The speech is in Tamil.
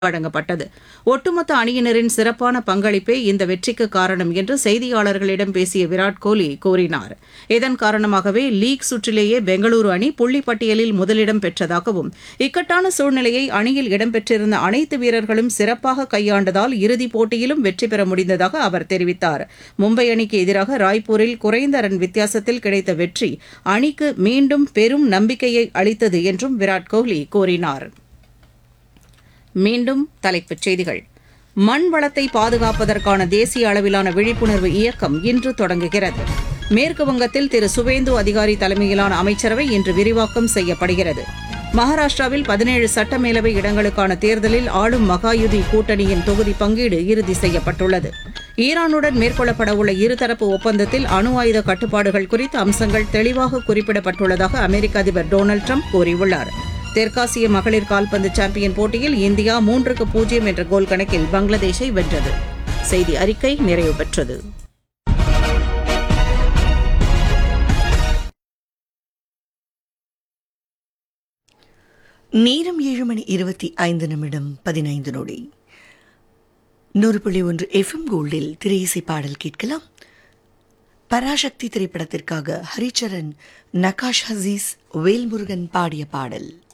வழங்கப்பட்டது ஒட்டுமொத்த அணியினரின் சிறப்பான பங்களிப்பே இந்த வெற்றிக்கு காரணம் என்று செய்தியாளர்களிடம் பேசிய விராட் கோலி கூறினார் இதன் காரணமாகவே லீக் சுற்றிலேயே பெங்களூரு அணி புள்ளி பட்டியலில் முதலிடம் பெற்றதாகவும் இக்கட்டான சூழ்நிலையை அணியில் இடம்பெற்றிருந்த அனைத்து வீரர்களும் சிறப்பாக கையாண்டதால் இறுதிப் போட்டியிலும் வெற்றி பெற முடிந்ததாக அவர் தெரிவித்தார் மும்பை அணிக்கு எதிராக ராய்ப்பூரில் குறைந்த ரன் வித்தியாசத்தில் கிடைத்த வெற்றி அணிக்கு மீண்டும் பெரும் நம்பிக்கையை அளித்தது என்றும் விராட் கோலி கூறினார் மீண்டும் தலைப்புச் செய்திகள் மண் வளத்தை பாதுகாப்பதற்கான தேசிய அளவிலான விழிப்புணர்வு இயக்கம் இன்று தொடங்குகிறது மேற்கு வங்கத்தில் திரு சுவேந்து அதிகாரி தலைமையிலான அமைச்சரவை இன்று விரிவாக்கம் செய்யப்படுகிறது மகாராஷ்டிராவில் பதினேழு சட்டமேலவை இடங்களுக்கான தேர்தலில் ஆளும் மகாயுதி கூட்டணியின் தொகுதி பங்கீடு இறுதி செய்யப்பட்டுள்ளது ஈரானுடன் மேற்கொள்ளப்படவுள்ள இருதரப்பு ஒப்பந்தத்தில் அணு ஆயுத கட்டுப்பாடுகள் குறித்த அம்சங்கள் தெளிவாக குறிப்பிடப்பட்டுள்ளதாக அமெரிக்க அதிபர் டொனால்டு ட்ரம்ப் கூறியுள்ளார் தெற்காசிய மகளிர் கால்பந்து சாம்பியன் போட்டியில் இந்தியா மூன்றுக்கு பூஜ்ஜியம் என்ற கோல் கணக்கில் பங்களாதேஷை வென்றது செய்தி அறிக்கை நிறைவு பெற்றது நேரம் ஏழு மணி இருபத்தி ஐந்து நிமிடம் பதினைந்து நொடி நூறு புள்ளி ஒன்று எஃப்எம் கோல்டில் திரையிசை பாடல் கேட்கலாம் பராசக்தி திரைப்படத்திற்காக ஹரிச்சரன் நகாஷ் ஹசீஸ் வேல்முருகன் பாடிய பாடல்